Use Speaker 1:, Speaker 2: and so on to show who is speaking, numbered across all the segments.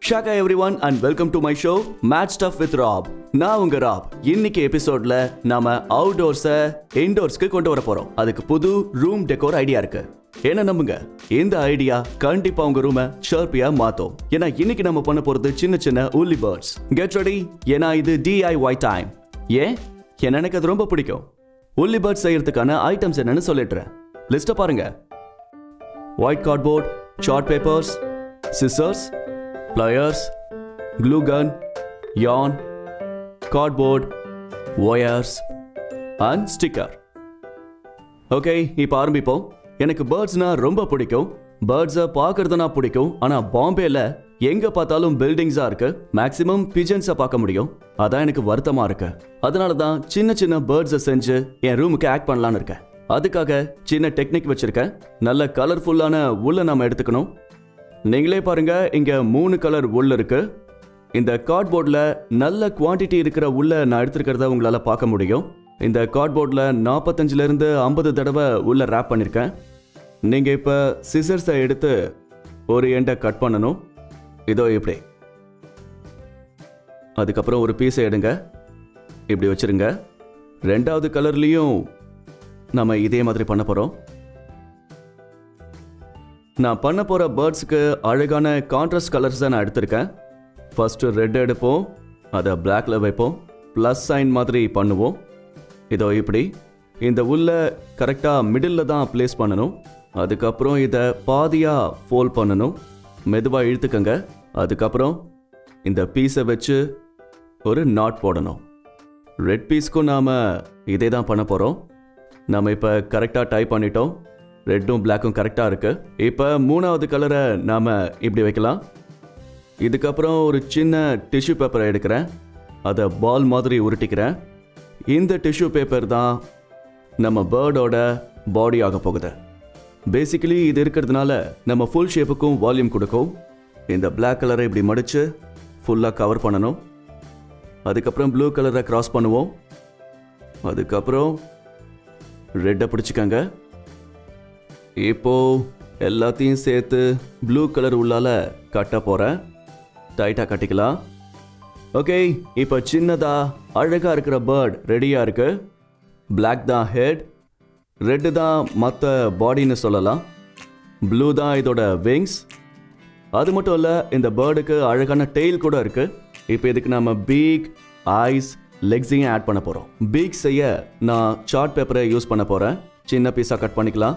Speaker 1: ஷாக்கா everyone and welcome to my show made stuff with rap நான் உங்க rap இன்னைக்கு எபிசோட்ல நாம அவுட்டோர்ஸை இன்டோர்ஸ்க்கு கொண்டு வர போறோம் அதுக்கு புது ரூம் டெக்கோர் ஐடியா இருக்கு என்ன நம்புங்க இந்த ஐடியா கண்டிப்பா உங்க ரூமை ஷர்ப்பியா மாத்தும் ஏன்னா இன்னைக்கு நம்ம பண்ண போறது சின்ன சின்ன ஊலி பேர்ட்ஸ் கெட் ரெடி ஏன்னா இது டிஐஒய் டைம் ஏன் ஏன்னா எனக்கு அது ரொம்ப பிடிக்கும் உள்ளி பேர்ட்ஸ் செய்யறதுக்கான ஐட்டம்ஸ் என்னன்னு சொல்லிடுறேன் லிஸ்ட்டை பாருங்க white cardboard, chart papers, scissors, pliers, glue gun, yarn, cardboard, wires, and sticker. Okay இப்போ ஆரம்பிப்போம் எனக்கு பேர்ட்ஸ்னா ரொம்ப பிடிக்கும் பேர்ட்ஸை பார்க்கறதுனா பிடிக்கும் ஆனால் பாம்பேல எங்க பார்த்தாலும் பில்டிங்ஸா இருக்கு மேக்ஸிமம் பிஜன்ஸை பார்க்க முடியும் அதான் எனக்கு வருத்தமா இருக்கு அதனால தான் சின்ன சின்ன பேர்ட்ஸை செஞ்சு என் ரூமுக்கு ஆக்ட் பண்ணலான்னு இருக்கேன் அதுக்காக சின்ன டெக்னிக் வச்சிருக்கேன் நல்ல கலர்ஃபுல்லான உள்ள நாம எடுத்துக்கணும் நீங்களே பாருங்க இங்க மூணு கலர் உள்ள இருக்கு இந்த கார்ட்போர்டில் நல்ல குவாண்டிட்டி இருக்கிற உள்ள நான் எடுத்துருக்கிறத உங்களால் பார்க்க முடியும் இந்த கார்ட்போர்டில் நாற்பத்தஞ்சுல இருந்து ஐம்பது தடவை உள்ள ரேப் பண்ணியிருக்கேன் நீங்கள் இப்போ சிசர்ஸை எடுத்து ஒரு எண்டை கட் பண்ணணும் இதோ இப்படி அதுக்கப்புறம் ஒரு பீஸை எடுங்க இப்படி வச்சிருங்க ரெண்டாவது கலர்லேயும் நம்ம இதே மாதிரி பண்ண போகிறோம் நான் பண்ண போகிற பேர்ட்ஸுக்கு அழகான கான்ட்ராஸ்ட் கலர்ஸ் தான் நான் எடுத்திருக்கேன் ஃபர்ஸ்ட்டு ரெட் எடுப்போம் அதை பிளாக்ல வைப்போம் ப்ளஸ் சைன் மாதிரி பண்ணுவோம் இதோ இப்படி இந்த உள்ள கரெக்டாக மிடில் தான் ப்ளேஸ் பண்ணணும் அதுக்கப்புறம் இதை பாதியாக ஃபோல்ட் பண்ணணும் மெதுவாக இழுத்துக்கங்க அதுக்கப்புறம் இந்த பீஸை வச்சு ஒரு நாட் போடணும் ரெட் பீஸ்க்கும் நாம் இதே தான் பண்ண போகிறோம் நம்ம இப்போ கரெக்டாக டைப் பண்ணிட்டோம் ரெட்டும் பிளாக்கும் கரெக்டாக இருக்கு இப்போ மூணாவது கலரை நாம் இப்படி வைக்கலாம் இதுக்கப்புறம் ஒரு சின்ன டிஷ்யூ பேப்பரை எடுக்கிறேன் அதை பால் மாதிரி உருட்டிக்கிறேன் இந்த டிஷ்யூ பேப்பர் தான் நம்ம பேர்டோட பாடி ஆக போகுது பேசிக்கலி இது இருக்கிறதுனால நம்ம ஃபுல் ஷேப்புக்கும் வால்யூம் கொடுக்கும் இந்த பிளாக் கலரை இப்படி மடித்து ஃபுல்லாக கவர் பண்ணணும் அதுக்கப்புறம் ப்ளூ கலரை கிராஸ் பண்ணுவோம் அதுக்கப்புறம் ரெட்டை பிடிச்சிக்கங்க இப்போ எல்லாத்தையும் சேர்த்து ப்ளூ கலர் உள்ளால கட்ட போகிறேன் டைட்டாக கட்டிக்கலாம் ஓகே இப்போ சின்னதா அழகாக இருக்கிற பேர்ட் ரெடியாக இருக்கு Black தான் ஹெட் ரெட்டு தான் மற்ற பாடின்னு சொல்லலாம் ப்ளூ தான் இதோட விங்ஸ் அது மட்டும் இல்லை இந்த பேர்டுக்கு அழகான டெய்ல் கூட இருக்கு இப்போ இதுக்கு நம்ம பீக் ஐஸ் லெக்ஸையும் ஆட் பண்ண போகிறோம் பீக் செய்ய நான் சார்ட் பேப்பரை யூஸ் பண்ண போகிறேன் சின்ன பீஸாக கட் பண்ணிக்கலாம்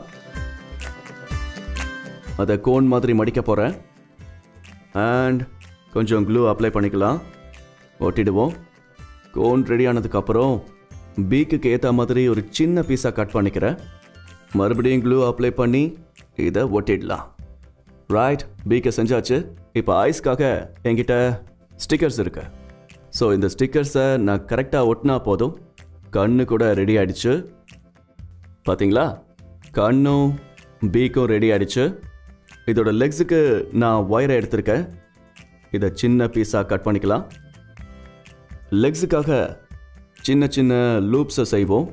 Speaker 1: அதை கோன் மாதிரி மடிக்க போகிறேன் அண்ட் கொஞ்சம் க்ளூ அப்ளை பண்ணிக்கலாம் ஒட்டிடுவோம் கோன் ரெடி ஆனதுக்கப்புறம் பீக்குக்கு ஏற்ற மாதிரி ஒரு சின்ன பீஸாக கட் பண்ணிக்கிறேன் மறுபடியும் க்ளூ அப்ளை பண்ணி இதை ஒட்டிடலாம் ரைட் பீக்கை செஞ்சாச்சு இப்போ ஐஸ்க்காக என்கிட்ட ஸ்டிக்கர்ஸ் இருக்கு ஸோ இந்த ஸ்டிக்கர்ஸை நான் கரெக்டாக ஒட்டினா போதும் கண்ணு கூட ரெடி ஆயிடுச்சு பாத்தீங்களா கண்ணும் பீக்கும் ரெடி ஆயிடுச்சு இதோட லெக்ஸுக்கு நான் ஒயரை எடுத்திருக்கேன் இதை சின்ன பீஸாக கட் பண்ணிக்கலாம் லெக்ஸுக்காக சின்ன சின்ன லூப்ஸை செய்வோம்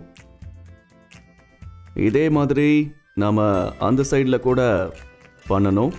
Speaker 1: இதே மாதிரி நாம் அந்த சைடில் கூட பண்ணணும்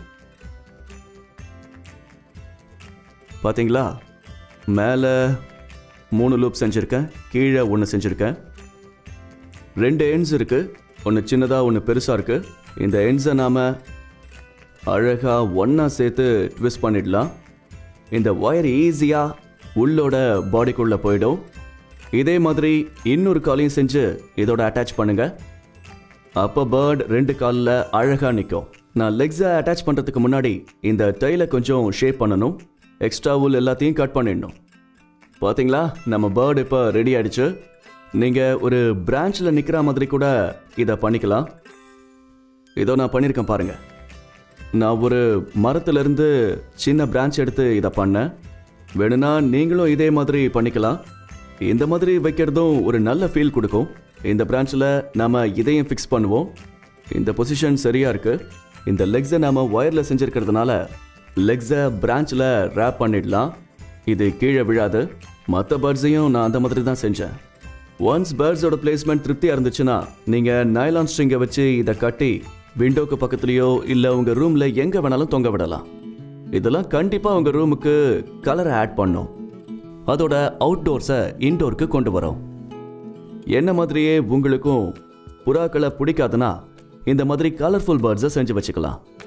Speaker 1: பாத்தீங்களா மேலே மூணு லூப் செஞ்சுருக்கேன் கீழே ஒன்று செஞ்சுருக்கேன் ரெண்டு எண்ட்ஸ் இருக்கு ஒன்று சின்னதாக ஒன்று பெருசாக இருக்கு இந்த எண்ட்ஸை நாம் அழகாக ஒன்றா சேர்த்து ட்விஸ்ட் பண்ணிடலாம் இந்த ஒயர் ஈஸியாக உள்ளோட பாடிக்குள்ளே போயிடும் இதே மாதிரி இன்னொரு காலையும் செஞ்சு இதோட அட்டாச் பண்ணுங்க அப்போ பேர்ட் ரெண்டு காலில் அழகாக நிற்கும் நான் லெக்ஸை அட்டாச் பண்ணுறதுக்கு முன்னாடி இந்த டைலை கொஞ்சம் ஷேப் பண்ணணும் எக்ஸ்ட்ரா உல் எல்லாத்தையும் கட் பண்ணிடணும் பாத்தீங்களா நம்ம பேர்டு இப்போ ரெடி ஆயிடுச்சு நீங்கள் ஒரு பிரான்ச்சில் நிற்கிற மாதிரி கூட இதை பண்ணிக்கலாம் இதோ நான் பண்ணியிருக்கேன் பாருங்க நான் ஒரு மரத்துலேருந்து சின்ன பிரான்ச் எடுத்து இதை பண்ணேன் வேணும்னா நீங்களும் இதே மாதிரி பண்ணிக்கலாம் இந்த மாதிரி வைக்கிறதும் ஒரு நல்ல ஃபீல் கொடுக்கும் இந்த பிரான்ச்சில் நாம இதையும் ஃபிக்ஸ் பண்ணுவோம் இந்த பொசிஷன் சரியா இருக்கு இந்த லெக்ஸை நாம ஒயரில் செஞ்சிருக்கிறதுனால லெக்ஸை பிரான்ச்சில் ரேப் பண்ணிடலாம் இது கீழே விழாது மற்ற பேர்ட்ஸையும் நான் அந்த மாதிரி தான் செஞ்சேன் ஒன்ஸ் பேர்ட்ஸோட பிளேஸ்மெண்ட் திருப்தியாக இருந்துச்சுன்னா நீங்கள் நைலான் ஸ்ட்ரிங்கை வச்சு இதை கட்டி விண்டோக்கு பக்கத்துலேயோ இல்லை உங்கள் ரூமில் எங்கே வேணாலும் தொங்க விடலாம் இதெல்லாம் கண்டிப்பாக உங்கள் ரூமுக்கு கலரை ஆட் பண்ணும் அதோட அவுட்டோர்ஸை இன்டோருக்கு கொண்டு வரும் என்ன மாதிரியே உங்களுக்கும் புறாக்களை பிடிக்காதுன்னா இந்த மாதிரி கலர்ஃபுல் பேர்ட்ஸை செஞ்சு வச்சுக்கலாம்